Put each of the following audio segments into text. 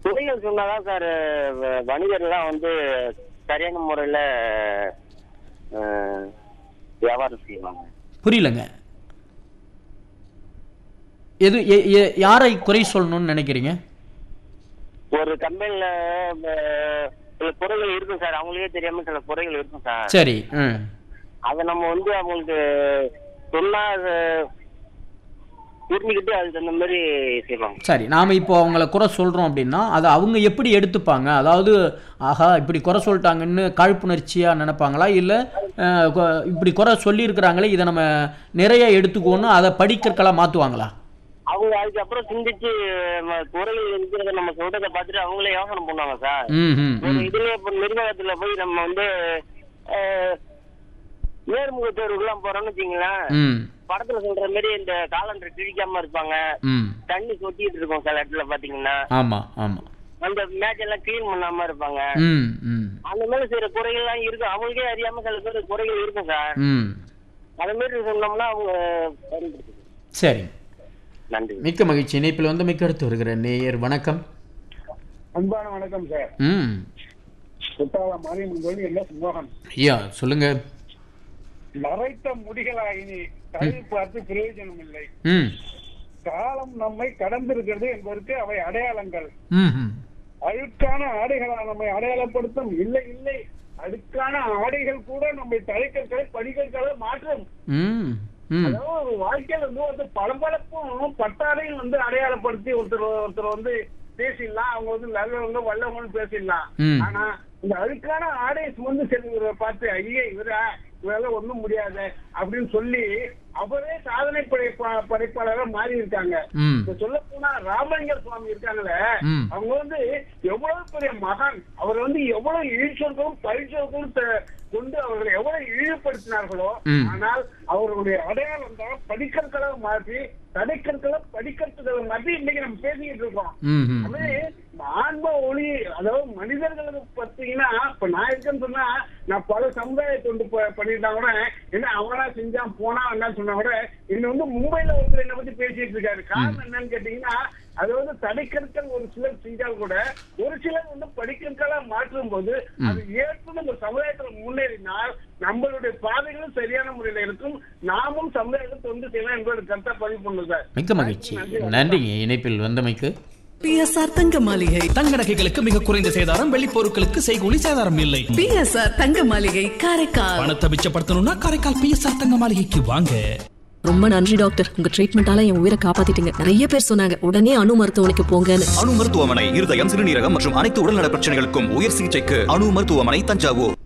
குறைகள் சொன்னாதான் சார் வ- வணிகர்லாம் வந்து சரியான முறையில அஹ், வியாபாரம் செய்வாங்க புரியலங்க எது எ- எ- யாரை குறை சொல்லணும்னு நினைக்கிறீங்க ஒரு கம்பெனில சில குறைகள் இருக்கும் சார் அவங்களுக்கே தெரியாம சில குறைகள் இருக்கும் சார் சரி ம் அதை நம்ம வந்து அவங்களுக்கு சொன்னா அதை புரிஞ்சுக்கிட்டு அதுக்கு தகுந்த மாதிரி செய்வாங்க சரி நாம் இப்போ அவங்கள குறை சொல்கிறோம் அப்படின்னா அதை அவங்க எப்படி எடுத்துப்பாங்க அதாவது ஆஹா இப்படி குறை சொல்லிட்டாங்கன்னு காழ்ப்புணர்ச்சியாக நினைப்பாங்களா இல்லை இப்படி குறை சொல்லியிருக்கிறாங்களே இதை நம்ம நிறைய எடுத்துக்கோன்னு அதை படிக்கற்களாக மாற்றுவாங்களா அவங்க அதுக்கப்புறம் சிந்திச்சு ம, குறைகள் இருக்கிறத நம்ம சொல்றதை பார்த்துட்டு அவங்களே யோசனை பண்ணுவாங்க சார் ம் ம் ஒரு ம் இதுல இப்ப நிர்வாகத்துல போய் நம்ம வந்து அஹ், நேர்முக தேர்வுக்குலாம் போறோம்னு வச்சுங்களேன் ம் படத்துல சொல்ற மாதிரி இந்த காலண்டர் கிழிக்காம இருப்பாங்க ம் தண்ணி கொட்டிட்டு இருக்கும் சில இடத்துல பாத்தீங்கன்னா ஆமாம் ஆமாம் அந்த மேட்ச் எல்லாம் கிளீன் பண்ணாம இருப்பாங்க ம் ம் அந்த மாதிரி சில குறைகள்லாம் இருக்கும் அவங்களுக்கே அறியாம சில பேர் குறைகள் இருக்கும் சார் ம் அது மாதிரி சொன்னோம்னா அவங்க பயன்படுத்திக்கணும். சரி நன்றி மிக்க மகிழ்ச்சி இணைப்பில் வந்து மிக்க அடுத்து வருகிற நேயர் வணக்கம் அன்பான வணக்கம் சார் ம் குற்றால மாரியம்மன் கோயில் என்ன மோகன் ஐயா சொல்லுங்க நரைத்த முடிகளாயினி தலை பார்த்து பிரயோஜனம் இல்லை ம் காலம் நம்மை கடந்திருக்கிறது என்பதற்கு அவை அடையாளங்கள் ம் ம் அழுக்கான ஆடைகளா நம்மை அடையாளப்படுத்தும் இல்லை இல்லை அழுக்கான ஆடைகள் கூட நம்மை தலைக்கற்களை படிக்கற்களை மாற்றும் ம் ம் அதாவது ஒரு வாழ்க்கையில வந்து ஒருத்தர் பளபளப்பும் பட்டாரையும் வந்து அடையாளப்படுத்தி ஒருத்தர் ஒருத்தர் வந்து பேசிடலாம் அவங்க வந்து நல்லவங்க வல்லவங்கன்னு பேசிடலாம் ம். ஆனா இந்த அழுக்கான ஆடையை சுமந்து செல்வரை பார்த்து ஐயே இவரா இவரால ஒண்ணும் முடியாது அப்படின்னு சொல்லி அவரே சாதனை படைப்பா படைப்பாளராக மாறி இருக்காங்க ம் இப்ப சொல்ல போனா ராமலிங்க சுவாமி இருக்காங்களே ம். அவங்க வந்து எவ்வளவு பெரிய மகான் அவர் வந்து எவ்வளவு இழிச்சொற்களும் பழிச்சொற்களும் த- கொண்டு அவர்களை எவ்வளவு இழிவுபடுத்தினார்களோ ம். ஆனால் அவர்களுடைய அடையாளம் தான் படிக்கற்களை மாற்றி தடைக்கற்களை படிக்கற்களை மாற்றி இன்னைக்கு நம்ம பேசிக்கிட்டு இருக்கோம் ம் ம் அது ஆன்ம ஒளி அதாவது மனிதர்களுக்கு பார்த்தீங்கன்னா இப்ப நான் இருக்கேன்னு சொன்னா நான் பல சமுதாய தொண்டு ப- பண்ணிட்டா கூட என்ன அவனா செஞ்சான் போனா என்ன சொன்னா கூட இன்னும் வந்து மும்பைல ஒருத்தர் என்ன பத்தி பேசிட்டு இருக்காரு காரணம் என்னன்னு கேட்டீங்கன்னா அது வந்து தடைக்கற்கள் ஒரு சிலர் செஞ்சால் கூட ஒரு சிலர் வந்து படிக்கற்களா மாற்றும் போது அது ஏற்று நம்ம சமுதாயத்துல முன்னேறினால் நம்மளுடைய பாதைகளும் சரியான முறையில இருக்கும் நாமும் சமுதாயத்தில் தொண்டு செய்யலாம் என்பது கருத்தா பதிவு பண்ணும் சார் மிக்க மகிழ்ச்சி நன்றிங்க இணைப்பில் வந்தமைக்கு பிஎஸ்ஆர் தங்க மாளிகை தங்க நகைகளுக்கு மிக குறைந்த சேதாரம் வெள்ளி பொருட்களுக்கு செய்கூலி சேதாரம் இல்லை பிஎஸ்ஆர் தங்க மாளிகை காரைக்கால் பணத்தை மிச்சப்படுத்தணும்னா காரைக்கால் பிஎஸ்ஆர் தங்க மாளிகைக்கு வாங்க ரொம்ப நன்றி டாக்டர் உங்க ட்ரீட்மெண்டால என் உயிரை காப்பாத்திட்டீங்க நிறைய பேர் சொன்னாங்க உடனே அணு மருத்துவமனைக்கு போங்கன்னு அணு மருத்துவமனை இருதயம் சிறுநீரகம் மற்றும் அனைத்து உடல்நல பிரச்சனைகளுக்கும் உயர் சிகிச்சைக்கு அணு மருத்துவமனை தஞ்சாவூர்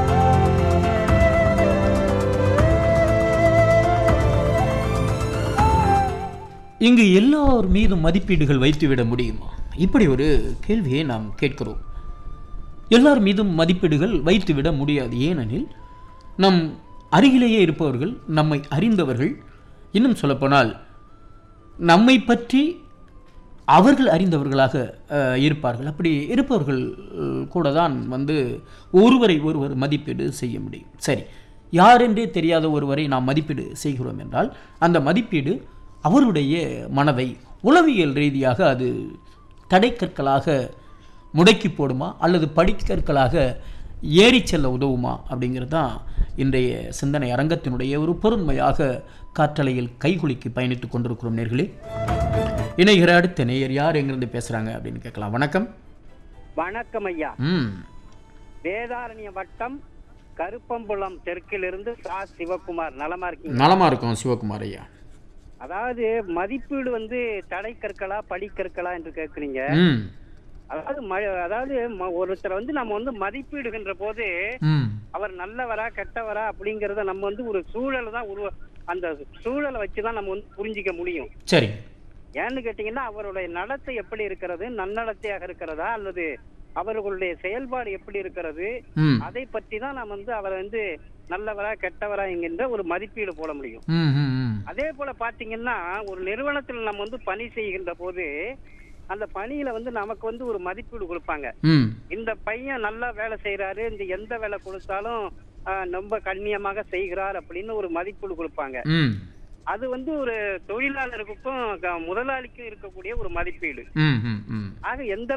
இங்கு எல்லார் மீதும் மதிப்பீடுகள் வைத்துவிட முடியுமா இப்படி ஒரு கேள்வியை நாம் கேட்கிறோம் எல்லார் மீதும் மதிப்பீடுகள் வைத்துவிட முடியாது ஏனெனில் நம் அருகிலேயே இருப்பவர்கள் நம்மை அறிந்தவர்கள் இன்னும் சொல்லப்போனால் நம்மை பற்றி அவர்கள் அறிந்தவர்களாக அஹ், இருப்பார்கள் அப்படி இருப்பவர்கள் அஹ், கூட தான் வந்து ஒருவரை ஒருவர் மதிப்பீடு செய்ய முடியும் சரி யாரென்றே தெரியாத ஒருவரை நாம் மதிப்பீடு செய்கிறோம் என்றால் அந்த மதிப்பீடு அவருடைய மனதை உளவியல் ரீதியாக அது தடைக்கற்களாக முடக்கி போடுமா அல்லது படிக்கற்களாக ஏறிச் செல்ல உதவுமா அப்படிங்கிறது தான் இன்றைய சிந்தனை அரங்கத்தினுடைய ஒரு பொருண்மையாக காற்றலையில் கைகுலுக்கி பயணித்துக் கொண்டிருக்கிறோம் நேர்களே இணைகிற அடுத்த நேயர் யார் எங்கிருந்து பேசுறாங்க அப்படின்னு கேட்கலாம் வணக்கம் வணக்கம் ஐயா ம் வேதாரண்ய வட்டம் கருப்பம்புலம் தெற்கிலிருந்து சா சிவகுமார் நலமா இருக்கீங்க நலமா இருக்கும் சிவகுமார் ஐயா அதாவது மதிப்பீடு வந்து தடைக்கற்களா படிக்கற்களா என்று கேட்குறீங்க ம் அதாவது ம- அதாவது ம- ஒருத்தரை வந்து நம்ம வந்து மதிப்பீடுகின்ற போது ம் அவர் நல்லவரா கெட்டவரா அப்படிங்கறத நம்ம வந்து ஒரு சூழலை தான் உருவ அந்த சூழலை வச்சுதான் நம்ம வந்து புரிஞ்சிக்க முடியும் சரி ஏன்னு கேட்டீங்கன்னா அவருடைய நடத்தை எப்படி இருக்கிறது நன்னடத்தையாக இருக்கிறதா அல்லது அவர்களுடைய செயல்பாடு எப்படி இருக்கிறது ம் அதை பற்றி தான் நம்ம வந்து அவரை வந்து நல்லவரா கெட்டவரா என்கின்ற ஒரு மதிப்பீடு போட முடியும் ம் ம் ம் அதே போல பாத்தீங்கன்னா ஒரு நிறுவனத்தில் நம்ம வந்து பணி செய்கின்ற போது அந்த பணியில வந்து நமக்கு வந்து ஒரு மதிப்பீடு கொடுப்பாங்க ம் இந்த பையன் நல்லா வேலை செய்யறாரு இந்த எந்த வேலை கொடுத்தாலும் ஆஹ், ரொம்ப கண்ணியமாக செய்கிறார் அப்படின்னு ஒரு மதிப்பீடு கொடுப்பாங்க ம் அது வந்து ஒரு தொழிலாளருக்கும் க- முதலாளிக்கும் இருக்கக்கூடிய ஒரு மதிப்பீடு ம் ம் ம் ஆக எந்த